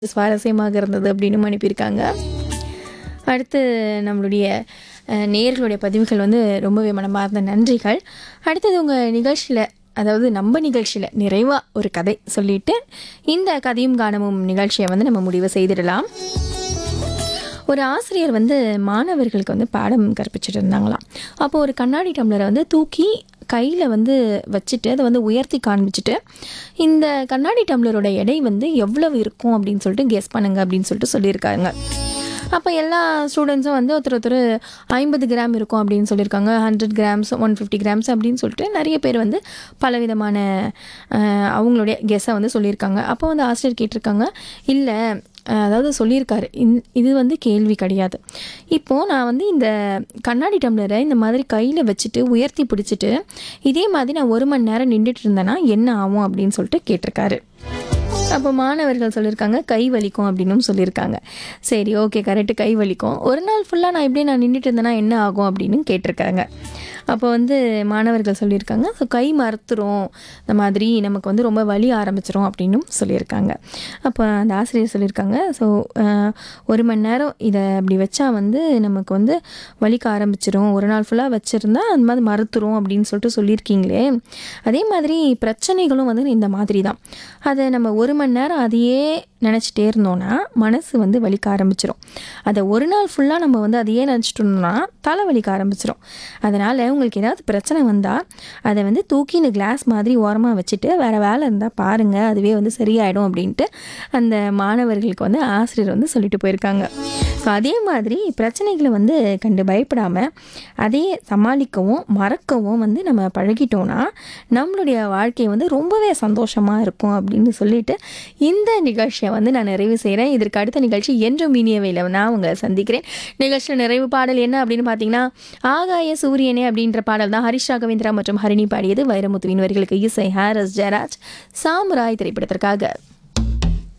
சுவாரஸ்யமாக இருந்தது அப்படின்னு அனுப்பியிருக்காங்க அடுத்து நம்மளுடைய அஹ், நேயர்களுடைய பதிவுகள் வந்து ரொம்பவே மனமார்ந்த நன்றிகள் அடுத்தது உங்கள் நிகழ்ச்சியில் அதாவது நம்ம நிகழ்ச்சியில் நிறைவாக ஒரு கதை சொல்லிட்டு இந்த கதையும் காணமும் நிகழ்ச்சியை வந்து நம்ம முடிவு செய்திடலாம் ஒரு ஆசிரியர் வந்து மாணவர்களுக்கு வந்து பாடம் கற்பிச்சுட்டு இருந்தாங்களாம் அப்போ ஒரு கண்ணாடி டம்ளரை வந்து தூக்கி கையில் வந்து வச்சுட்டு அதை வந்து உயர்த்தி காண்பிச்சுட்டு இந்த கண்ணாடி டம்ளரோட எடை வந்து எவ்வளவு இருக்கும் அப்படின்னு சொல்லிட்டு கெஸ் பண்ணுங்க அப்படின்னு சொல்லிட்டு சொல்லியிருக்காங்க அப்போ எல்லா ஸ்டூடெண்ட்ஸும் வந்து ஒருத்தர் ஒருத்தர் ஐம்பது கிராம் இருக்கும் அப்படின்னு சொல்லியிருக்காங்க hundred grams one fifty grams அப்படின்னு சொல்லிட்டு நிறைய பேர் வந்து பலவிதமான அஹ், அவங்களுடைய கெஸ்ஸை வந்து சொல்லியிருக்காங்க அப்போ வந்து ஆசிரியர் கேட்டிருக்காங்க இல்லை அதாவது சொல்லியிருக்காரு இந் இது வந்து கேள்வி கிடையாது இப்போது நான் வந்து இந்த கண்ணாடி டம்ளரை இந்த மாதிரி கையில் வச்சுட்டு உயர்த்தி பிடிச்சிட்டு இதே மாதிரி நான் ஒரு மணி நேரம் நின்றுட்டு இருந்தேன்னா என்ன ஆகும் அப்படின்னு சொல்லிட்டு கேட்டிருக்காரு அப்போ மாணவர்கள் சொல்லியிருக்காங்க கை வலிக்கும் அப்படின்னும் சொல்லியிருக்காங்க சரி ஓகே கரெக்டு கை வலிக்கும் ஒரு நாள் ஃபுல்லாக நான் இப்படியே நான் நின்றுட்டு இருந்தேன்னா என்ன ஆகும் அப்படின்னு கேட்டிருக்காங்க அப்போ வந்து மாணவர்கள் சொல்லியிருக்காங்க ஸோ கை மறுத்துரும் இந்த மாதிரி நமக்கு வந்து ரொம்ப வலி ஆரம்பிச்சிரும் அப்படின்னும் சொல்லியிருக்காங்க அப்போ அந்த ஆசிரியர் சொல்லியிருக்காங்க ஸோ ஒரு மணி நேரம் இதை அப்படி வச்சா வந்து நமக்கு வந்து வலிக்க ஆரம்பிச்சிரும் ஒரு நாள் ஃபுல்லாக வச்சுருந்தா அந்த மாதிரி மறுத்துரும் அப்படின்னு சொல்லிட்டு சொல்லியிருக்கீங்களே அதே மாதிரி பிரச்சனைகளும் வந்து இந்த மாதிரி தான் அதை நம்ம ஒரு மணி நேரம் அதையே நினச்சிட்டே இருந்தோன்னா மனசு வந்து வலிக்க ஆரம்பிச்சிரும் அதை ஒரு நாள் ஃபுல்லாக நம்ம வந்து அதையே நினச்சிட்டு இருந்தோம்னா தலை வலிக்க ஆரம்பிச்சிரும் அதனால் உங்களுக்கு ஏதாவது பிரச்சனை வந்தால் அதை வந்து தூக்கி இந்த கிளாஸ் மாதிரி ஓரமாக வச்சுட்டு வேறு வேலை இருந்தால் பாருங்கள் அதுவே வந்து சரியாயிடும் அப்படின்ட்டு அந்த மாணவர்களுக்கு வந்து ஆசிரியர் வந்து சொல்லிட்டு போயிருக்காங்க ஸோ அதே மாதிரி பிரச்சனைகளை வந்து கண்டு பயப்படாமல் அதையே சமாளிக்கவும் மறக்கவும் வந்து நம்ம பழகிட்டோன்னா நம்மளுடைய வாழ்க்கை வந்து ரொம்பவே சந்தோஷமாக இருக்கும் அப்படின்னு சொல்லிட்டு இந்த நிகழ்ச்சியை வந்து நான் நிறைவு செய்கிறேன் இதற்கு அடுத்த நிகழ்ச்சி என்றும் இனியவையில் நான் உங்களை சந்திக்கிறேன் நிகழ்ச்சியில் நிறைவு பாடல் என்ன அப்படின்னு பார்த்தீங்கன்னா ஆகாய சூரியனே அப்படின்ற பாடல் தான் ஹரிஷ் ராகவேந்திரா மற்றும் ஹரிணி பாடியது வைரமுத்துவின் வரிகளுக்கு இசை ஹாரஸ் ஜெயராஜ் சாமுராய் திரைப்படத்திற்காக